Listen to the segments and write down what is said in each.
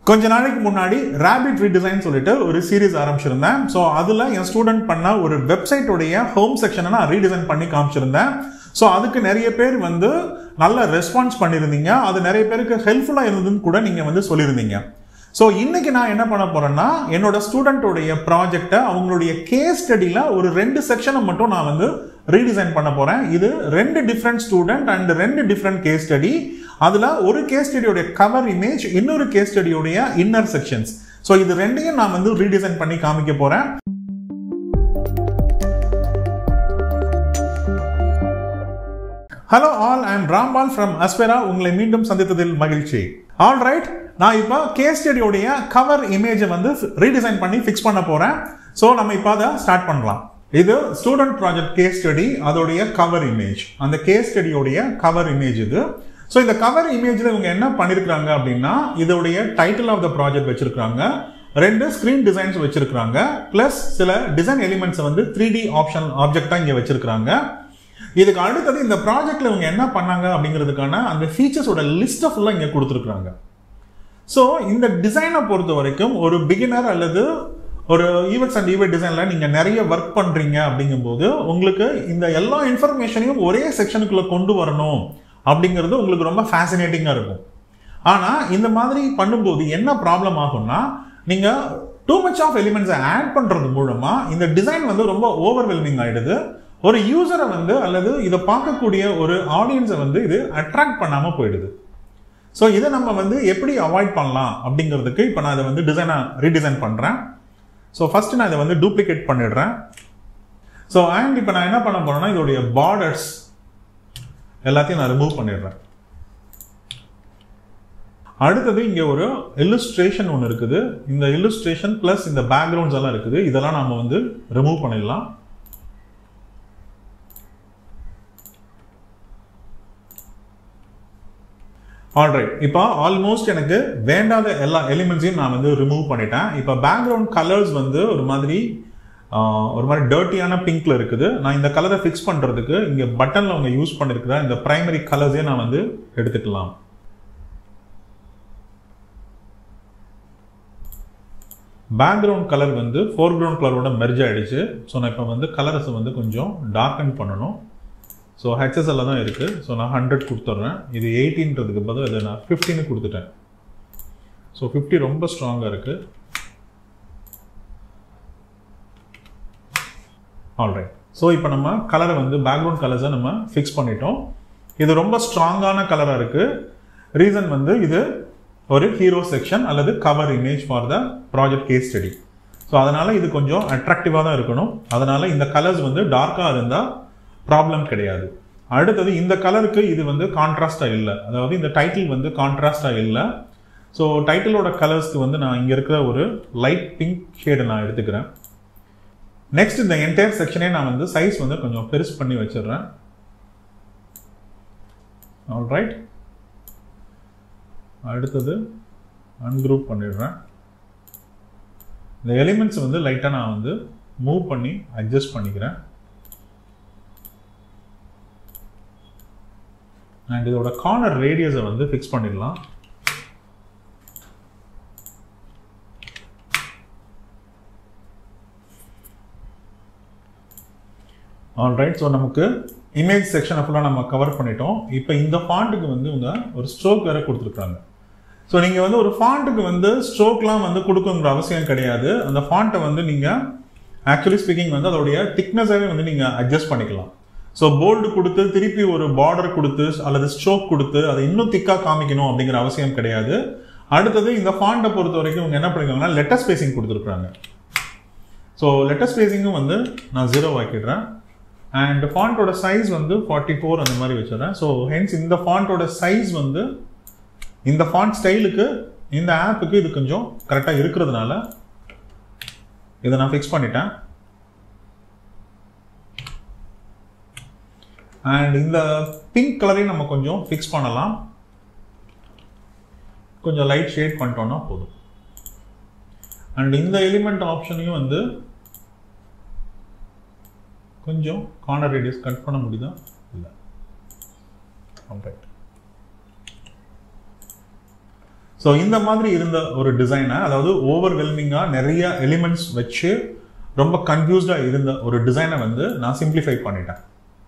கொஞ்ச நாளைக்கு முன்னாடி ரேபிட் ரீடிசைன் சொல்லிட்டு ஒரு சீரிஸ் ஆரம்பிச்சிருந்தேன் ஸோ அதில் என் ஸ்டூடெண்ட் பண்ண ஒரு வெப்சைட்டோடைய ஹோம் செக்ஷனை நான் ரீடிசைன் பண்ணி காமிச்சிருந்தேன் ஸோ அதுக்கு நிறைய பேர் வந்து நல்ல ரெஸ்பான்ஸ் பண்ணியிருந்தீங்க அது நிறைய பேருக்கு ஹெல்ப்ஃபுல்லாக இருந்ததுன்னு கூட நீங்கள் வந்து சொல்லியிருந்தீங்க ஸோ இன்னைக்கு நான் என்ன பண்ண போறேன்னா என்னோட ஸ்டூடெண்ட்டோடைய ப்ராஜெக்டை அவங்களுடைய கேஸ் ஸ்டடியில் ஒரு ரெண்டு செக்ஷனை மட்டும் நான் வந்து ரீடிசைன் பண்ண போறேன் இது ரெண்டு டிஃப்ரெண்ட் ஸ்டூடெண்ட் அண்ட் ரெண்டு டிஃப்ரெண்ட் கேஸ் ஸ்டடி அதில் ஒரு கேஸ் ஸ்டடியோடைய கவர் இமேஜ் இன்னொரு கேஸ் ஸ்டடியோடைய இன்னர் செக்ஷன்ஸ் ஸோ இது ரெண்டையும் நான் வந்து ரீடிசைன் பண்ணி காமிக்க போறேன் hello all I am Rampal from Aspera உங்களை மீண்டும் சந்தித்ததில் மகிழ்ச்சி ஆல் ரைட் நான் இப்போ கேஸ் ஸ்டடியோடைய கவர் இமேஜை வந்து ரீடிசைன் பண்ணி ஃபிக்ஸ் பண்ண போகிறேன் ஸோ நம்ம இப்போ அதை ஸ்டார்ட் பண்ணலாம் இது ஸ்டூடெண்ட் ப்ராஜெக்ட் கேஸ் ஸ்டடி அதோடைய கவர் இமேஜ் அந்த கேஸ் ஸ்டடியோடைய கவர் இமேஜ் இது ஸோ இந்த கவர் இமேஜில் இவங்க என்ன பண்ணியிருக்கிறாங்க அப்படின்னா இதோடைய டைட்டில் ஆஃப் த ப்ராஜெக்ட் வச்சிருக்காங்க ரெண்டு ஸ்க்ரீன் டிசைன்ஸ் வச்சிருக்காங்க ப்ளஸ் சில டிசைன் எலிமெண்ட்ஸை வந்து த்ரீ டி ஆப்ஷன் ஆப்ஜெக்டாக இங்கே வச்சிருக்காங்க இதுக்கு அடுத்தது இந்த ப்ராஜெக்ட்ல இவங்க என்ன பண்ணாங்க அப்படிங்கிறதுக்கான அந்த ஃபீச்சர்ஸோட லிஸ்ட்டை ஃபுல்லாக இங்கே கொடுத்துருக்குறாங்க ஸோ இந்த டிசைனை பொறுத்த வரைக்கும் ஒரு பிகினர் அல்லது ஒரு ஈவெண்ட்ஸ் அண்ட் ஈவெண்ட் டிசைனில் நீங்கள் நிறைய ஒர்க் பண்ணுறீங்க அப்படிங்கும்போது உங்களுக்கு இந்த எல்லா இன்ஃபர்மேஷனையும் ஒரே செக்ஷனுக்குள்ளே கொண்டு வரணும் அப்படிங்கிறது உங்களுக்கு ரொம்ப ஃபேசினேட்டிங்காக இருக்கும் ஆனால் இந்த மாதிரி பண்ணும்போது என்ன ப்ராப்ளம் ஆகும்னா நீங்கள் டூ மச் ஆஃப் எலிமெண்ட்ஸை ஆட் பண்ணுறது மூலமாக இந்த டிசைன் வந்து ரொம்ப ஓவர்வெல்மிங் ஆகிடுது ஒரு யூசரை வந்து அல்லது இதை பார்க்கக்கூடிய ஒரு ஆடியன்ஸை வந்து இது அட்ராக்ட் பண்ணாமல் போயிடுது ஸோ இதை நம்ம வந்து எப்படி அவாய்ட் பண்ணலாம் அப்படிங்கிறதுக்கு இப்போ நான் இதை வந்து டிசைனை ரீடிசைன் பண்ணுறேன் ஸோ ஃபஸ்ட்டு நான் இதை வந்து டூப்ளிகேட் பண்ணிடுறேன் ஸோ அண்ட் இப்போ நான் என்ன பண்ண போறேன்னா இதோடைய பார்டர்ஸ் எல்லாத்தையும் நான் ரிமூவ் பண்ணிடுறேன் அடுத்தது இங்கே ஒரு இல்லுஸ்ட்ரேஷன் ஒன்று இருக்குது இந்த இல்லுஸ்ட்ரேஷன் ப்ளஸ் இந்த பேக்ரவுண்ட்ஸ் எல்லாம் இருக்குது இதெல்லாம் நம்ம வந்து ரிமூவ் பண்ணிடலாம் ஆல்ரைட் இப்போ ஆல்மோஸ்ட் எனக்கு வேண்டாத எல்லா எலிமெண்ட்ஸையும் நான் வந்து ரிமூவ் பண்ணிட்டேன் இப்போ பேக்ரவுண்ட் கலர்ஸ் வந்து ஒரு மாதிரி ஒரு மாதிரி டர்ட்டியான பிங்க்ல இருக்குது நான் இந்த கலரை ஃபிக்ஸ் பண்ணுறதுக்கு இங்கே பட்டனில் அவங்க யூஸ் பண்ணியிருக்கிற இந்த ப்ரைமரி கலர்ஸே நான் வந்து எடுத்துக்கலாம் பேக்ரவுண்ட் கலர் வந்து ஃபோர்க்ரவுண்ட் கலரோட மெர்ஜ் ஆகிடுச்சு ஸோ நான் இப்போ வந்து கலர்ஸை வந்து கொஞ்சம் டார்க்கன் பண்ணணும் ஸோ ஹெச்எஸ்எல்ல தான் இருக்குது ஸோ நான் ஹண்ட்ரட் கொடுத்துட்றேன் இது எயிட்டின்றதுக்கு பதில் இதை நான் ஃபிஃப்டின்னு கொடுத்துட்டேன் ஸோ ஃபிஃப்டி ரொம்ப ஸ்ட்ராங்காக இருக்குது ஆல்ரைட் ஸோ இப்போ நம்ம கலரை வந்து பேக்ரவுண்ட் கலர்ஸை நம்ம ஃபிக்ஸ் பண்ணிட்டோம் இது ரொம்ப ஸ்ட்ராங்கான கலராக இருக்குது ரீசன் வந்து இது ஒரு ஹீரோ செக்ஷன் அல்லது cover image for the project case study so அதனால் இது கொஞ்சம் அட்ராக்டிவாக தான் இருக்கணும் அதனால் இந்த கலர்ஸ் வந்து டார்க்காக இருந்தால் ப்ராப்ளம் கிடையாது அடுத்தது இந்த கலருக்கு இது வந்து கான்ட்ராஸ்டாக இல்லை அதாவது இந்த டைட்டில் வந்து கான்ட்ராஸ்டாக இல்லை ஸோ டைட்டிலோட கலர்ஸ்க்கு வந்து நான் இங்கே இருக்கிற ஒரு லைட் பிங்க் ஷேடை நான் எடுத்துக்கிறேன் நெக்ஸ்ட் இந்த என்டையர் செக்ஷனே நான் வந்து சைஸ் வந்து கொஞ்சம் பெருசு பண்ணி வச்சிடுறேன் ஆல்ரைட் அடுத்தது அன்குரூப் பண்ணிடுறேன் இந்த எலிமெண்ட்ஸ் வந்து லைட்டாக நான் வந்து மூவ் பண்ணி அட்ஜஸ்ட் பண்ணிக்கிறேன் அண்ட் இதோட கார்னர் ரேடியஸை வந்து ஃபிக்ஸ் பண்ணிடலாம் ஆல்ரைட் ஸோ நமக்கு இமேஜ் செக்ஷனை ஃபுல்லாக நம்ம கவர் பண்ணிட்டோம் இப்போ இந்த ஃபாண்ட்டுக்கு வந்து இவங்க ஒரு ஸ்ட்ரோக் வேறு கொடுத்துருக்குறாங்க ஸோ நீங்கள் வந்து ஒரு ஃபாண்ட்டுக்கு வந்து ஸ்ட்ரோக்லாம் வந்து கொடுக்குங்கிற அவசியம் கிடையாது அந்த ஃபாண்ட்டை வந்து நீங்கள் ஆக்சுவலி ஸ்பீக்கிங் வந்து அதோடைய திக்னஸாகவே வந்து நீங்கள் அட்ஜஸ்ட் பண்ணிக்கலாம் ஸோ போல்டு கொடுத்து திருப்பி ஒரு பார்டர் கொடுத்து அல்லது ஸ்ட்ரோக் கொடுத்து அதை இன்னும் திக்காக காமிக்கணும் அப்படிங்கிற அவசியம் கிடையாது அடுத்தது இந்த ஃபாண்ட்டை பொறுத்த வரைக்கும் இவங்க என்ன பண்ணிருக்காங்கன்னா லெட்டர் ஸ்பேசிங் கொடுத்துருக்குறாங்க ஸோ லெட்டர் ஸ்பேசிங்கும் வந்து நான் ஜீரோ ஆக்கிடுறேன் அண்ட் ஃபாண்ட்டோட சைஸ் வந்து ஃபார்ட்டி ஃபோர் அந்த மாதிரி வச்சிடறேன் ஸோ ஹென்ஸ் இந்த ஃபாண்ட்டோட சைஸ் வந்து இந்த ஃபாண்ட் ஸ்டைலுக்கு இந்த ஆப்புக்கு இது கொஞ்சம் கரெக்டாக இருக்கிறதுனால இதை நான் ஃபிக்ஸ் பண்ணிட்டேன் அண்ட் இந்த பிங்க் கலரையும் நம்ம கொஞ்சம் ஃபிக்ஸ் பண்ணலாம் கொஞ்சம் லைட் ஷேட் பண்ணிட்டோம்னா போதும் அண்ட் இந்த எலிமெண்ட் ஆப்ஷனையும் வந்து கொஞ்சம் கார்னர் ரேடியஸ் கட் பண்ண முடியுதா இல்லை ரைட் ஸோ இந்த மாதிரி இருந்த ஒரு டிசைனை அதாவது ஓவர்வெல்மிங்காக நிறைய எலிமெண்ட்ஸ் வச்சு ரொம்ப கன்ஃபியூஸ்டாக இருந்த ஒரு டிசைனை வந்து நான் சிம்பிளிஃபை பண்ணிட்டேன்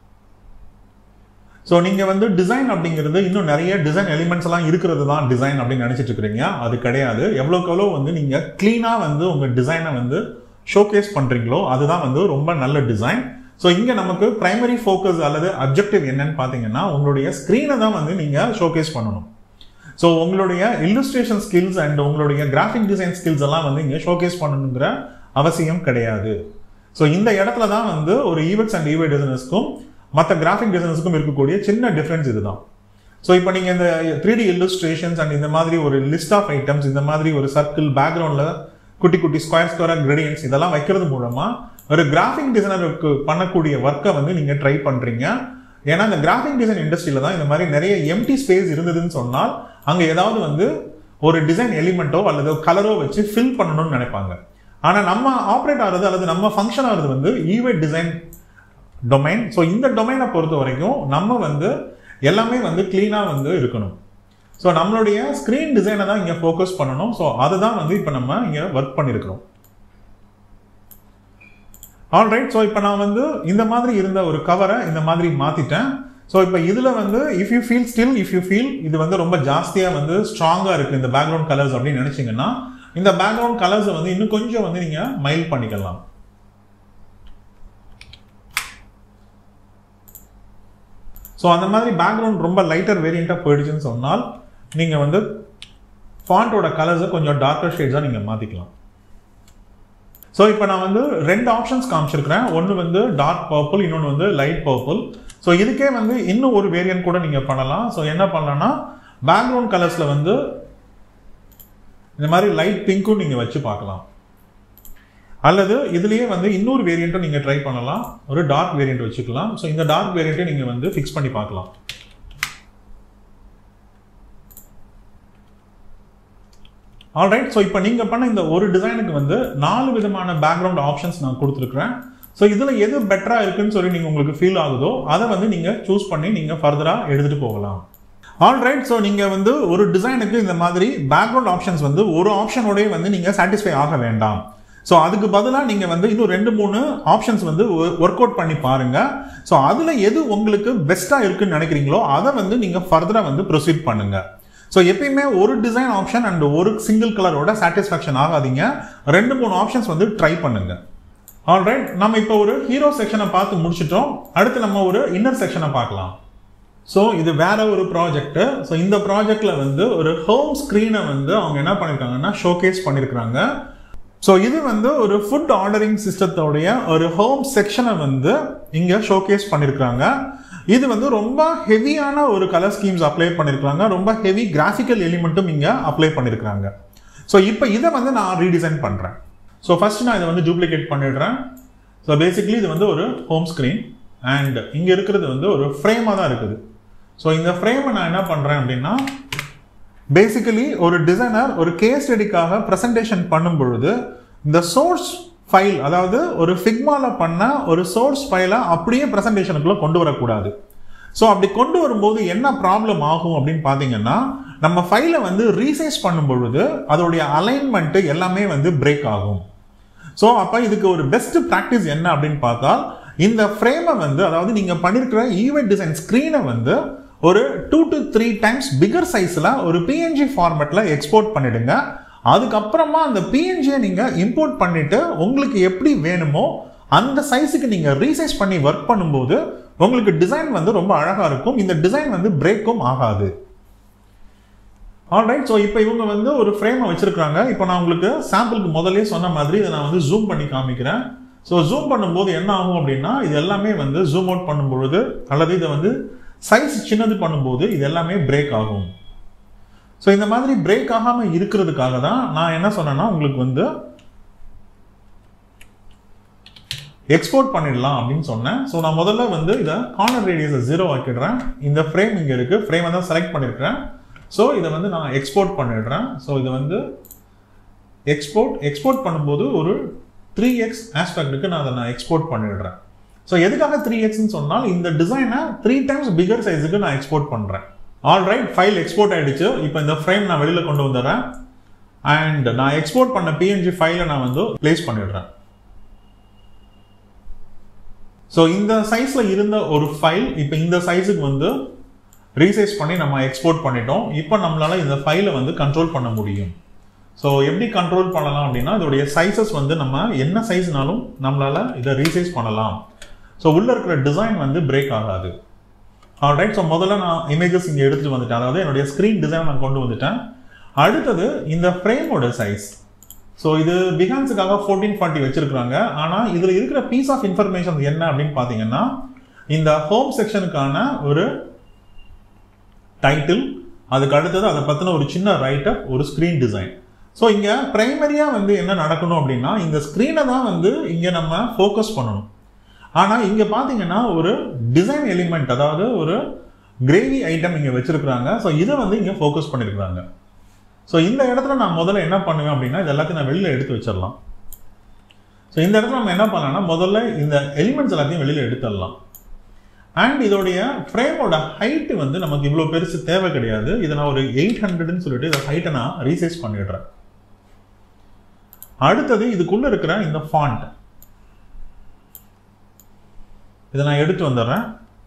ஸோ நீங்கள் வந்து டிசைன் அப்படிங்கிறது இன்னும் நிறைய டிசைன் எலிமெண்ட்ஸ் எல்லாம் இருக்கிறது தான் டிசைன் அப்படின்னு நினச்சிட்டு இருக்கிறீங்க அது கிடையாது எவ்வளோக்கு எவ்வளோ வந்து நீங்கள் க்ளீனாக வந்து உங்கள் டிசைனை வந்து ஷோகேஸ் பண்ணுறீங்களோ அதுதான் வந்து ரொம்ப நல்ல டிசைன் ஸோ இங்கே நமக்கு பிரைமரி ஃபோக்கஸ் அல்லது அப்ஜெக்டிவ் என்னன்னு பார்த்தீங்கன்னா உங்களுடைய ஸ்க்ரீனை தான் வந்து நீங்கள் ஷோகேஸ் பண்ணணும் ஸோ உங்களுடைய இல்லுஸ்ட்ரேஷன் ஸ்கில்ஸ் அண்ட் உங்களுடைய கிராஃபிக் டிசைன் ஸ்கில்ஸ் எல்லாம் வந்து இங்கே ஷோகேஸ் பண்ணணுங்கிற அவசியம் கிடையாது ஸோ இந்த இடத்துல தான் வந்து ஒரு ஈவெக்ஸ் அண்ட் ஈவெட் டிசைனர்ஸ்க்கும் மற்ற கிராஃபிக் டிசைனர்ஸ்க்கும் இருக்கக்கூடிய சின்ன டிஃப்ரென்ஸ் இதுதான் ஸோ இப்போ நீங்கள் இந்த த்ரீ டி இல்லுஸ்ட்ரேஷன்ஸ் அண்ட் இந்த மாதிரி ஒரு லிஸ்ட் ஆஃப் ஐட்டம்ஸ் இந்த மாதிரி ஒரு சர்க்கிள் பேக்ரவுண்டில் குட்டி குட்டி ஸ்கொயர் ஸ்கொயர் கிரேடியன்ஸ் இதெல்லாம் வைக்கிறது மூலமாக ஒரு கிராஃபிக் டிசைனருக்கு பண்ணக்கூடிய ஒர்க்கை வந்து நீங்கள் ட்ரை பண்ணுறீங்க ஏன்னா இந்த கிராஃபிக் டிசைன் இண்டஸ்ட்ரியில தான் இந்த மாதிரி நிறைய எம்டி ஸ்பேஸ் இருந்ததுன்னு சொன்னால் அங்கே ஏதாவது வந்து ஒரு டிசைன் எலிமெண்ட்டோ அல்லது கலரோ வச்சு ஃபில் பண்ணணும்னு நினைப்பாங்க ஆனால் நம்ம ஆப்ரேட் ஆகிறது அல்லது நம்ம ஃபங்க்ஷன் ஆகிறது வந்து ஈவெட் டிசைன் டொமைன் ஸோ இந்த டொமைனை பொறுத்த வரைக்கும் நம்ம வந்து எல்லாமே வந்து க்ளீனாக வந்து இருக்கணும் ஸோ நம்மளுடைய ஸ்க்ரீன் டிசைனை தான் இங்கே ஃபோக்கஸ் பண்ணணும் ஸோ அதுதான் வந்து இப்போ நம்ம இங்கே ஒர்க் பண்ணியிருக்கிறோம் ஆல்ரைட் ஸோ இப்போ நான் வந்து இந்த மாதிரி இருந்த ஒரு கவரை இந்த மாதிரி மாற்றிட்டேன் ஸோ இப்போ இதில் வந்து if you feel still if you feel இது வந்து ரொம்ப ஜாஸ்தியாக வந்து ஸ்ட்ராங்காக இருக்குது இந்த பேக்ரவுண்ட் கலர்ஸ் அப்படின்னு நினச்சிங்கன்னா இந்த பேக்ரவுண்ட் கலர்ஸை வந்து இன்னும் கொஞ்சம் வந்து நீங்கள் மைல் பண்ணிக்கலாம் ஸோ அந்த மாதிரி பேக்ரவுண்ட் ரொம்ப லைட்டர் வேரியண்ட்டாக போயிடுச்சுன்னு சொன்னால் நீங்கள் வந்து ஃபாண்ட்டோட கலர்ஸை கொஞ்சம் டார்க்கர் ஷேட்ஸாக நீங்கள் மாற்றிக்கலாம் ஸோ இப்போ நான் வந்து ரெண்டு ஆப்ஷன்ஸ் காமிச்சிருக்கிறேன் ஒன்று வந்து டார்க் பர்பிள் இன்னொன்று வந்து லைட் பர்பிள் ஸோ இதுக்கே வந்து இன்னும் ஒரு வேரியன்ட் கூட நீங்கள் பண்ணலாம் ஸோ என்ன பண்ணலாம்னா பேக்ரவுண்ட் கலர்ஸில் வந்து இந்த மாதிரி லைட் பிங்க்கும் நீங்கள் வச்சு பார்க்கலாம் அல்லது இதுலேயே வந்து இன்னொரு வேரியண்ட்டும் நீங்கள் ட்ரை பண்ணலாம் ஒரு டார்க் வேரியண்ட் வச்சுக்கலாம் ஸோ இந்த டார்க் வேரியண்ட்டை நீங்கள் வந்து ஃபிக்ஸ் பண்ணி பார்க்கலாம் ஆல்ரைட் ஸோ இப்போ நீங்கள் பண்ண இந்த ஒரு டிசைனுக்கு வந்து நாலு விதமான பேக்ரவுண்ட் ஆப்ஷன்ஸ் நான் கொடுத்துருக்குறேன் ஸோ இதில் எது பெட்டராக இருக்குன்னு சொல்லி நீங்கள் உங்களுக்கு ஃபீல் ஆகுதோ அதை வந்து நீங்கள் சூஸ் பண்ணி நீங்கள் ஃபர்தராக எடுத்துகிட்டு போகலாம் ஆல்ரைட் ஸோ நீங்கள் வந்து ஒரு டிசைனுக்கு இந்த மாதிரி பேக்ரவுண்ட் ஆப்ஷன்ஸ் வந்து ஒரு ஆப்ஷனோடய வந்து நீங்கள் சாட்டிஸ்ஃபை ஆக வேண்டாம் ஸோ அதுக்கு பதிலாக நீங்கள் வந்து இன்னும் ரெண்டு மூணு ஆப்ஷன்ஸ் வந்து ஒர்க் அவுட் பண்ணி பாருங்கள் ஸோ அதில் எது உங்களுக்கு பெஸ்ட்டாக இருக்குன்னு நினைக்கிறீங்களோ அதை வந்து நீங்கள் ஃபர்தராக வந்து ப்ரொசீட் பண்ணுங்கள் ஸோ எப்பயுமே ஒரு டிசைன் ஆப்ஷன் அண்ட் ஒரு சிங்கிள் கலரோட சாட்டிஸ்ஃபேக்ஷன் ஆகாதீங்க ரெண்டு மூணு ஆப்ஷன்ஸ் வந்து ட்ரை பண்ணுங்க ஆல்ரைட் நம்ம இப்போ ஒரு ஹீரோ செக்ஷனை பார்த்து முடிச்சிட்டோம் அடுத்து நம்ம ஒரு இன்னர் செக்ஷனை பார்க்கலாம் ஸோ இது வேற ஒரு ப்ராஜெக்ட் ஸோ இந்த ப்ராஜெக்ட்ல வந்து ஒரு ஹோம் ஸ்க்ரீனை வந்து அவங்க என்ன பண்ணியிருக்காங்கன்னா ஷோகேஸ் பண்ணியிருக்கிறாங்க ஸோ இது வந்து ஒரு ஃபுட் ஆர்டரிங் சிஸ்டத்தோடைய ஒரு ஹோம் செக்ஷனை வந்து இங்கே ஷோகேஸ் பண்ணியிருக்கிறாங்க இது வந்து ரொம்ப ஹெவியான ஒரு கலர் ஸ்கீம்ஸ் அப்ளை பண்ணியிருக்காங்க ரொம்ப ஹெவி கிராஃபிக்கல் எலிமெண்ட்டும் இங்கே அப்ளை பண்ணியிருக்காங்க ஸோ இப்போ இதை வந்து நான் ரீடிசைன் பண்ணுறேன் ஸோ ஃபர்ஸ்ட் நான் இதை வந்து டூப்ளிகேட் பண்ணிடுறேன் ஸோ பேசிக்லி இது வந்து ஒரு ஹோம் ஸ்க்ரீன் அண்ட் இங்கே இருக்கிறது வந்து ஒரு ஃப்ரேமாக தான் இருக்குது ஸோ இந்த ஃப்ரேமை நான் என்ன பண்ணுறேன் அப்படின்னா பேசிக்கலி ஒரு டிசைனர் ஒரு கேஸ் ஸ்டடிக்காக ப்ரெசன்டேஷன் பண்ணும் பொழுது இந்த சோர்ஸ் ஃபைல் அதாவது ஒரு ஃபிக்மாவில் பண்ண ஒரு சோர்ஸ் ஃபைலை அப்படியே ப்ரெசன்டேஷனுக்குள்ளே கொண்டு வரக்கூடாது ஸோ அப்படி கொண்டு வரும்போது என்ன ப்ராப்ளம் ஆகும் அப்படின்னு பார்த்தீங்கன்னா நம்ம ஃபைலை வந்து ரீசைஸ் பண்ணும் பொழுது அதோடைய அலைன்மெண்ட்டு எல்லாமே வந்து பிரேக் ஆகும் ஸோ அப்போ இதுக்கு ஒரு பெஸ்ட் ப்ராக்டிஸ் என்ன அப்படின்னு பார்த்தா இந்த ஃப்ரேமை வந்து அதாவது நீங்கள் பண்ணியிருக்கிற ஈவெண்ட் டிசைன் ஸ்க்ரீனை வந்து ஒரு two to three times bigger சைஸில் ஒரு பிஎன்ஜி ஃபார்மேட்டில் எக்ஸ்போர்ட் பண்ணிடுங்க அதுக்கப்புறமா அந்த பிஎன்ஜியை நீங்கள் இம்போர்ட் பண்ணிட்டு உங்களுக்கு எப்படி வேணுமோ அந்த சைஸுக்கு நீங்கள் ரீசைஸ் பண்ணி ஒர்க் பண்ணும்போது உங்களுக்கு டிசைன் வந்து ரொம்ப அழகாக இருக்கும் இந்த டிசைன் வந்து பிரேக்கும் ஆகாது ஆல்ரைட் ஸோ இப்போ இவங்க வந்து ஒரு ஃப்ரேமை வச்சிருக்காங்க இப்போ நான் உங்களுக்கு சாம்பிளுக்கு முதலே சொன்ன மாதிரி இதை நான் வந்து ஜூம் பண்ணி காமிக்கிறேன் ஸோ ஜூம் பண்ணும்போது என்ன ஆகும் அப்படின்னா இது எல்லாமே வந்து ஜூம் அவுட் பண்ணும்பொழுது அல்லது இதை வந்து சைஸ் சின்னது பண்ணும்போது இது எல்லாமே பிரேக் ஆகும் ஸோ இந்த மாதிரி பிரேக் ஆகாமல் இருக்கிறதுக்காக தான் நான் என்ன சொன்னேன்னா உங்களுக்கு வந்து எக்ஸ்போர்ட் பண்ணிடலாம் அப்படின்னு சொன்னேன் ஸோ நான் முதல்ல வந்து இதை கார்னர் ரேடியஸை ஜீரோ ஆக்கிடுறேன் இந்த ஃப்ரேம் இங்கே இருக்குது ஃப்ரேமை தான் செலக்ட் பண்ணியிருக்கிறேன் ஸோ இதை வந்து நான் எக்ஸ்போர்ட் பண்ணிடுறேன் ஸோ இதை வந்து எக்ஸ்போர்ட் எக்ஸ்போர்ட் பண்ணும்போது ஒரு த்ரீ எக்ஸ் ஆஸ்பெக்டுக்கு நான் அதை நான் எக்ஸ்போர்ட் பண்ணிடுறேன் ஸோ எதுக்காக த்ரீ எக்ஸ்ன்னு சொன்னால் இந்த டிசைனை த்ரீ டைம்ஸ் பிகர் சைஸுக்கு நான் எக்ஸ்போர்ட் பண்ணுறேன் ஆல்ரைட் ஃபைல் எக்ஸ்போர்ட் ஆயிடுச்சு இப்போ இந்த ஃப்ரேம் நான் வெளியில் கொண்டு வந்துடுறேன் அண்ட் நான் எக்ஸ்போர்ட் பண்ண பிஎன்ஜி ஃபைலை நான் வந்து ப்ளேஸ் பண்ணிடுறேன் ஸோ இந்த சைஸில் இருந்த ஒரு ஃபைல் இப்போ இந்த சைஸுக்கு வந்து ரீசைஸ் பண்ணி நம்ம எக்ஸ்போர்ட் பண்ணிட்டோம் இப்போ நம்மளால இந்த ஃபைலை வந்து கண்ட்ரோல் பண்ண முடியும் ஸோ எப்படி கண்ட்ரோல் பண்ணலாம் அப்படின்னா இதோடைய சைஸஸ் வந்து நம்ம என்ன சைஸ்னாலும் நம்மளால இதை ரீசைஸ் பண்ணலாம் ஸோ உள்ள இருக்கிற டிசைன் வந்து பிரேக் ஆகாது ஆல்ரைட் ஸோ முதல்ல நான் இமேஜஸ் இங்கே எடுத்துட்டு வந்துட்டேன் அதாவது என்னுடைய ஸ்க்ரீன் டிசைன் நான் கொண்டு வந்துட்டேன் அடுத்தது இந்த ஃப்ரேமோட சைஸ் ஸோ இது பிகான்ஸுக்காக ஃபோர்டீன் ஃபார்ட்டி வச்சிருக்காங்க ஆனால் இதில் இருக்கிற பீஸ் ஆஃப் இன்ஃபர்மேஷன் என்ன அப்படின்னு பார்த்தீங்கன்னா இந்த ஹோம் செக்ஷனுக்கான ஒரு டைட்டில் அதுக்கு அடுத்தது அதை பற்றின ஒரு சின்ன ரைட்டப் ஒரு ஸ்க்ரீன் டிசைன் ஸோ இங்கே ப்ரைமரியாக வந்து என்ன நடக்கணும் அப்படின்னா இந்த ஸ்க்ரீனை தான் வந்து இங்கே நம்ம ஃபோக்கஸ் பண்ணணும் ஆனால் இங்கே பார்த்தீங்கன்னா ஒரு டிசைன் எலிமெண்ட் அதாவது ஒரு கிரேவி ஐட்டம் இங்கே வச்சிருக்கிறாங்க ஸோ இதை வந்து இங்கே ஃபோக்கஸ் பண்ணியிருக்கிறாங்க ஸோ இந்த இடத்துல நான் முதல்ல என்ன பண்ணுவேன் அப்படின்னா இது எல்லாத்தையும் நான் வெளியில் எடுத்து வச்சிடலாம் ஸோ இந்த இடத்துல நம்ம என்ன பண்ணலாம்னா முதல்ல இந்த எலிமெண்ட்ஸ் எல்லாத்தையும் வெளியில் எடுத்துடலாம் அண்ட் இதோடைய ஃப்ரேமோட ஹைட்டு வந்து நமக்கு இவ்வளோ பெருசு தேவை கிடையாது இதை நான் ஒரு எயிட் ஹண்ட்ரட்னு சொல்லிட்டு இந்த ஹைட்டை நான் ரீசைஸ் பண்ணிடுறேன் அடுத்தது இதுக்குள்ள இருக்கிற இந்த ஃபாண்ட் இதை நான் எடுத்து வந்துடுறேன்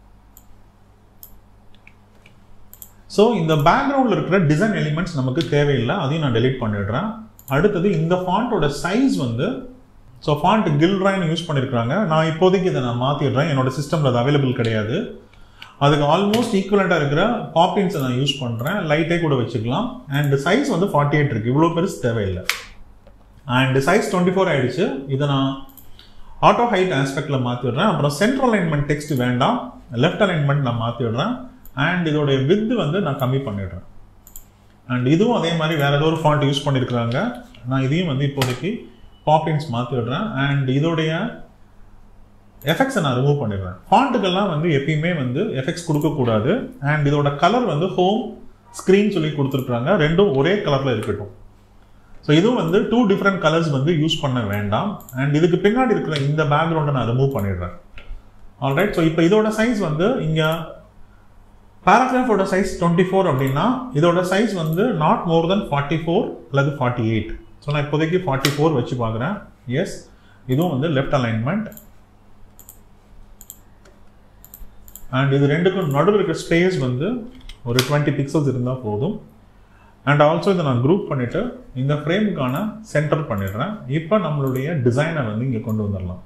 ஸோ இந்த பேக்ரவுண்டில் இருக்கிற டிசைன் எலிமெண்ட்ஸ் நமக்கு தேவையில்லை அதையும் நான் டெலீட் பண்ணிடுறேன் அடுத்தது இந்த ஃபாண்ட்டோட சைஸ் வந்து ஸோ ஃபாண்ட் கில்ட்ராயின் யூஸ் பண்ணியிருக்காங்க நான் இப்போதைக்கு இதை நான் மாற்றிடுறேன் என்னோட சிஸ்டமில் அது அவைலபிள் கிடையாது அதுக்கு ஆல்மோஸ்ட் ஈக்குவலண்ட்டாக இருக்கிற பாப்பின்ஸை நான் யூஸ் பண்ணுறேன் லைட்டே கூட வச்சுக்கலாம் அண்ட் சைஸ் வந்து ஃபார்ட்டி எயிட் இருக்குது இவ்வளோ பெருசு தேவையில்லை அண்ட் சைஸ் டுவெண்ட்டி ஃபோர் ஆயிடுச்சு இதை நான் ஆட்டோ ஹைட் ஆஸ்பெக்டில் மாற்றிடுறேன் அப்புறம் சென்ட்ரல் அலைன்மெண்ட் டெக்ஸ்ட் வேண்டாம் லெஃப்ட் அலைன்மெண்ட் நான் மாற்றிடுறேன் அண்ட் இதோடைய வித்து வந்து நான் கம்மி பண்ணிடுறேன் அண்ட் இதுவும் அதே மாதிரி வேற ஏதோ ஒரு ஃபாண்ட் யூஸ் பண்ணியிருக்கிறாங்க நான் இதையும் வந்து இப்போதைக்கு பாப்பின்ஸ் மாற்றிடுறேன் அண்ட் இதோடைய எஃபெக்ட்ஸை நான் ரிமூவ் பண்ணிடுறேன் ஃபாண்ட்டுக்கெல்லாம் வந்து எப்பயுமே வந்து எஃபெக்ட்ஸ் கொடுக்கக்கூடாது அண்ட் இதோட கலர் வந்து ஹோம் ஸ்க்ரீன் சொல்லி கொடுத்துருக்குறாங்க ரெண்டும் ஒரே கலரில் இருக்கட்டும் ஸோ இதுவும் வந்து டூ டிஃப்ரெண்ட் கலர்ஸ் வந்து யூஸ் பண்ண வேண்டாம் அண்ட் இதுக்கு பின்னாடி இருக்கிற இந்த பேக்ரவுண்டை நான் ரிமூவ் பண்ணிடுறேன் ஆல்ரைட் ஸோ இப்போ இதோட சைஸ் வந்து இங்கே பேராகிராஃபோட சைஸ் டுவெண்ட்டி ஃபோர் அப்படின்னா இதோட சைஸ் வந்து not more than forty four அல்லது ஃபார்ட்டி எயிட் ஸோ நான் இப்போதைக்கு ஃபார்ட்டி ஃபோர் வச்சு பார்க்குறேன் எஸ் இதுவும் வந்து லெஃப்ட் அலைன்மெண்ட் அண்ட் இது ரெண்டுக்கும் நடுவில் இருக்கிற ஸ்பேஸ் வந்து ஒரு டுவெண்ட்டி பிக்சல்ஸ் இருந்தால் போதும் அண்ட் ஆல்சோ இதை நான் குரூப் பண்ணிவிட்டு இந்த ஃப்ரேமுக்கான சென்டர் பண்ணிடுறேன் இப்போ நம்மளுடைய டிசைனை வந்து இங்கே கொண்டு வந்துடலாம்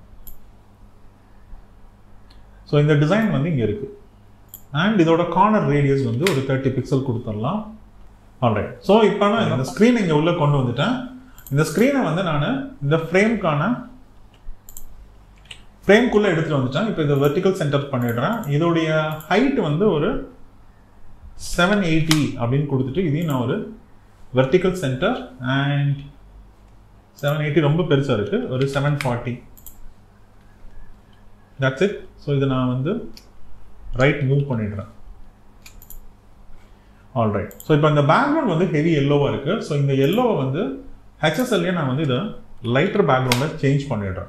ஸோ இந்த டிசைன் வந்து இங்கே இருக்குது அண்ட் இதோட கார்னர் ரேடியஸ் வந்து ஒரு தேர்ட்டி பிக்சல் கொடுத்துடலாம் ஆல்ரைட் ஸோ இப்போ நான் இந்த ஸ்க்ரீன் இங்கே உள்ளே கொண்டு வந்துட்டேன் இந்த ஸ்க்ரீனை வந்து நான் இந்த ஃப்ரேம்க்கான ஃப்ரேம்குள்ளே எடுத்துகிட்டு வந்துட்டேன் இப்போ இதை வெர்டிக்கல் சென்டர் பண்ணிடுறேன் இதோடைய ஹைட் வந்து ஒரு செவன் எயிட்டி அப்படின்னு கொடுத்துட்டு இதையும் நான் ஒரு vertical centre and seven eighty ரொம்ப பெருசாக இருக்குது ஒரு seven forty that's it so இதை நான் வந்து ரைட் மூவ் பண்ணிடுறேன் ஆல்ரைட் ஸோ இப்போ இந்த பேக்ரவுண்ட் வந்து ஹெவி எல்லோவாக இருக்குது ஸோ இந்த எல்லோவை வந்து ஹெச்எஸ்எல்லே நான் வந்து இதை லைட்டர் பேக்ரவுண்டை சேஞ்ச் பண்ணிடுறேன்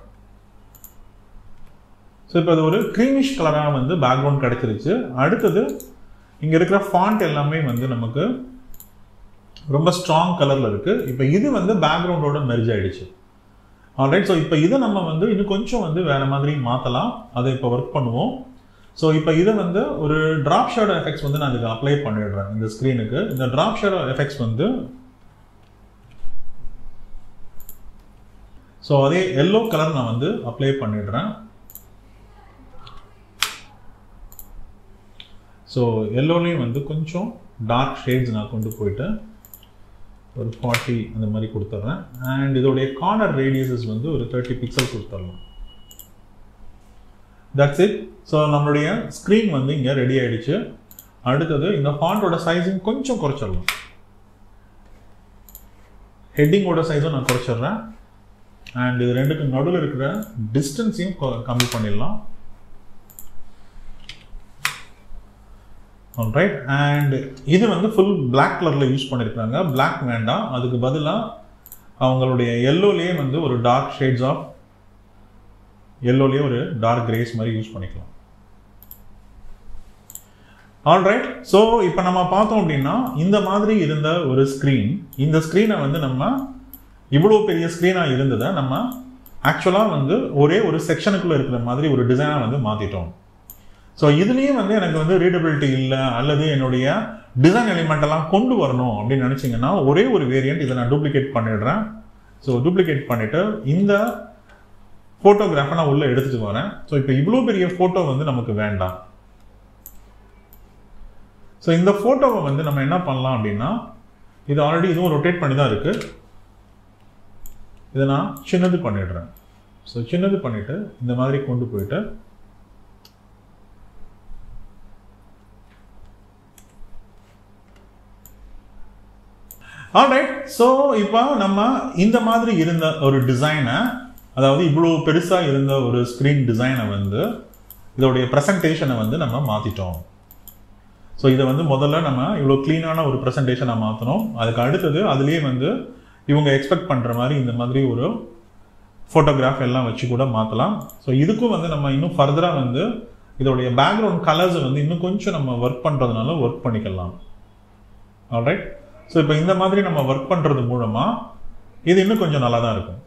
ஸோ இப்போ அது ஒரு க்ரீமிஷ் கலராக வந்து பேக்ரவுண்ட் கிடச்சிருச்சு அடுத்தது இங்கே இருக்கிற ஃபாண்ட் எல்லாமே வந்து நமக்கு ரொம்ப ஸ்ட்ராங் கலரில் இருக்குது இப்போ இது வந்து பேக்ரவுண்டோட மெர்ஜ் ஆயிடுச்சு ஆல்ரைட் ஸோ இப்போ இதை நம்ம வந்து இன்னும் கொஞ்சம் வந்து வேறு மாதிரி மாற்றலாம் அதை இப்போ ஒர்க் பண்ணுவோம் ஸோ இப்போ இதை வந்து ஒரு ட்ராப் ஷேடோ எஃபெக்ட்ஸ் வந்து நான் இதுக்கு அப்ளை பண்ணிடுறேன் இந்த ஸ்க்ரீனுக்கு இந்த ட்ராப் ஷேடோ எஃபெக்ட்ஸ் வந்து ஸோ அதே எல்லோ கலர் நான் வந்து அப்ளை பண்ணிடுறேன் ஸோ எல்லோலையும் வந்து கொஞ்சம் டார்க் ஷேட்ஸ் நான் கொண்டு போயிட்டு ஒரு ஃபார்ட்டி அந்த மாதிரி கொடுத்துட்றேன் அண்ட் இதோடைய கார்னர் ரேடியஸஸ் வந்து ஒரு தேர்ட்டி பிக்சல் கொடுத்துடலாம் தட்ஸ் இட் ஸோ நம்மளுடைய ஸ்க்ரீன் வந்து இங்கே ரெடி ஆயிடுச்சு அடுத்தது இந்த ஃபாண்டோட சைஸிங் கொஞ்சம் குறைச்சிடலாம் ஹெட்டிங்கோட சைஸும் நான் குறைச்சிடுறேன் அண்ட் இது ரெண்டுக்கு நடுவில் இருக்கிற டிஸ்டன்ஸையும் கம்மி பண்ணிடலாம் ரைட் அண்ட் இது வந்து ஃபுல் பிளாக் கலரில் யூஸ் பண்ணியிருக்காங்க பிளாக் வேண்டாம் அதுக்கு பதிலாக அவங்களுடைய எல்லோலேயே வந்து ஒரு டார்க் ஷேட்ஸ் ஆஃப் எல்லோலேயே ஒரு டார்க் கிரேஸ் மாதிரி யூஸ் பண்ணிக்கலாம் ஆல்ரைட் ஸோ இப்போ நம்ம பார்த்தோம் அப்படின்னா இந்த மாதிரி இருந்த ஒரு ஸ்க்ரீன் இந்த ஸ்க்ரீனை வந்து நம்ம இவ்வளோ பெரிய ஸ்க்ரீனாக இருந்ததை நம்ம ஆக்சுவலாக வந்து ஒரே ஒரு செக்ஷனுக்குள்ளே இருக்கிற மாதிரி ஒரு டிசைனாக வந்து மாற்றிட்டோம் ஸோ இதுலேயும் வந்து எனக்கு வந்து ரீடபிலிட்டி இல்லை அல்லது என்னுடைய டிசைன் எலிமெண்ட் எல்லாம் கொண்டு வரணும் அப்படின்னு நினச்சிங்கன்னா ஒரே ஒரு வேரியன்ட் இதை நான் டூப்ளிகேட் பண்ணிடுறேன் ஸோ டூப்ளிகேட் பண்ணிவிட்டு இந்த ஃபோட்டோகிராஃபை நான் உள்ளே எடுத்துகிட்டு வரேன் ஸோ இப்போ இவ்வளோ பெரிய ஃபோட்டோ வந்து நமக்கு வேண்டாம் ஸோ இந்த ஃபோட்டோவை வந்து நம்ம என்ன பண்ணலாம் அப்படின்னா இது ஆல்ரெடி இதுவும் ரொட்டேட் பண்ணி தான் இருக்குது இதை நான் சின்னது பண்ணிடுறேன் ஸோ சின்னது பண்ணிவிட்டு இந்த மாதிரி கொண்டு போயிட்டு ஆல்ரைட் ஸோ இப்போ நம்ம இந்த மாதிரி இருந்த ஒரு டிசைனை அதாவது இவ்வளோ பெருசாக இருந்த ஒரு ஸ்க்ரீன் டிசைனை வந்து இதோடைய ப்ரெசன்டேஷனை வந்து நம்ம மாற்றிட்டோம் ஸோ இதை வந்து முதல்ல நம்ம இவ்வளோ க்ளீனான ஒரு ப்ரெசன்டேஷனை மாற்றணும் அதுக்கு அடுத்தது அதுலேயே வந்து இவங்க எக்ஸ்பெக்ட் பண்ணுற மாதிரி இந்த மாதிரி ஒரு ஃபோட்டோகிராஃப் எல்லாம் வச்சு கூட மாற்றலாம் ஸோ இதுக்கும் வந்து நம்ம இன்னும் ஃபர்தராக வந்து இதோடைய பேக்ரவுண்ட் கலர்ஸை வந்து இன்னும் கொஞ்சம் நம்ம ஒர்க் பண்ணுறதுனால ஒர்க் பண்ணிக்கலாம் ஆல்ரைட் ஸோ இப்போ இந்த மாதிரி நம்ம ஒர்க் பண்ணுறது மூலமாக இது இன்னும் கொஞ்சம் நல்லா தான் இருக்கும்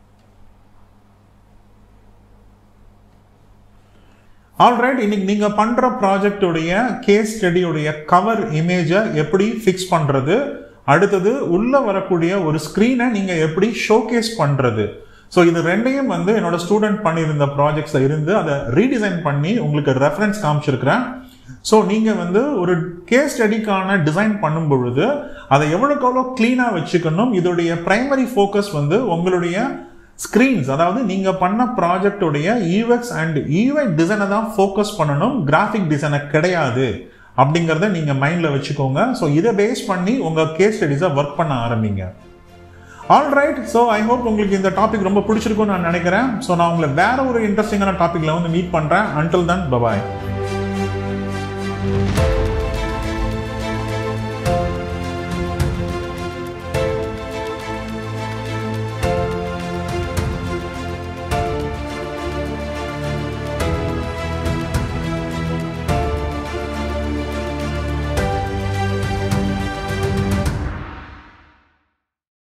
ஆல்ரைட் இன்னைக்கு நீங்க பண்ற ப்ராஜெக்டுடைய கேஸ் ஸ்டடியுடைய கவர் இமேஜை எப்படி ஃபிக்ஸ் பண்றது அடுத்தது உள்ள வரக்கூடிய ஒரு ஸ்க்ரீனை நீங்க எப்படி ஷோகேஸ் பண்றது ஸோ இது ரெண்டையும் வந்து என்னோட ஸ்டூடெண்ட் பண்ணியிருந்த ப்ராஜெக்ட்ஸ்ல இருந்து அதை ரீடிசைன் பண்ணி உங்களுக்கு ரெஃபரன்ஸ் காமிச்சிருக்கிறேன் ஸோ நீங்கள் வந்து ஒரு கேஸ் ஸ்டடிக்கான டிசைன் பண்ணும் பொழுது அதை எவ்வளோக்கு எவ்வளோ க்ளீனாக வச்சுக்கணும் இதோடைய ப்ரைமரி ஃபோக்கஸ் வந்து உங்களுடைய ஸ்க்ரீன்ஸ் அதாவது நீங்கள் பண்ண ப்ராஜெக்டுடைய யூஎக்ஸ் அண்ட் யூஐ டிசைனை தான் ஃபோக்கஸ் பண்ணணும் கிராஃபிக் டிசைனை கிடையாது அப்படிங்கிறத நீங்கள் மைண்டில் வச்சுக்கோங்க ஸோ இதை பேஸ் பண்ணி உங்கள் கேஸ் ஸ்டடிஸை ஒர்க் பண்ண ஆரம்பிங்க all right so I hope உங்களுக்கு இந்த டாபிக் ரொம்ப பிடிச்சிருக்கும்னு நான் நினைக்கிறேன் ஸோ நான் உங்களை வேற ஒரு இன்ட்ரெஸ்டிங்கான டாப்பிக்கில் வந்து மீட் பண்ணுறேன் அன்டில் தன் பபாய்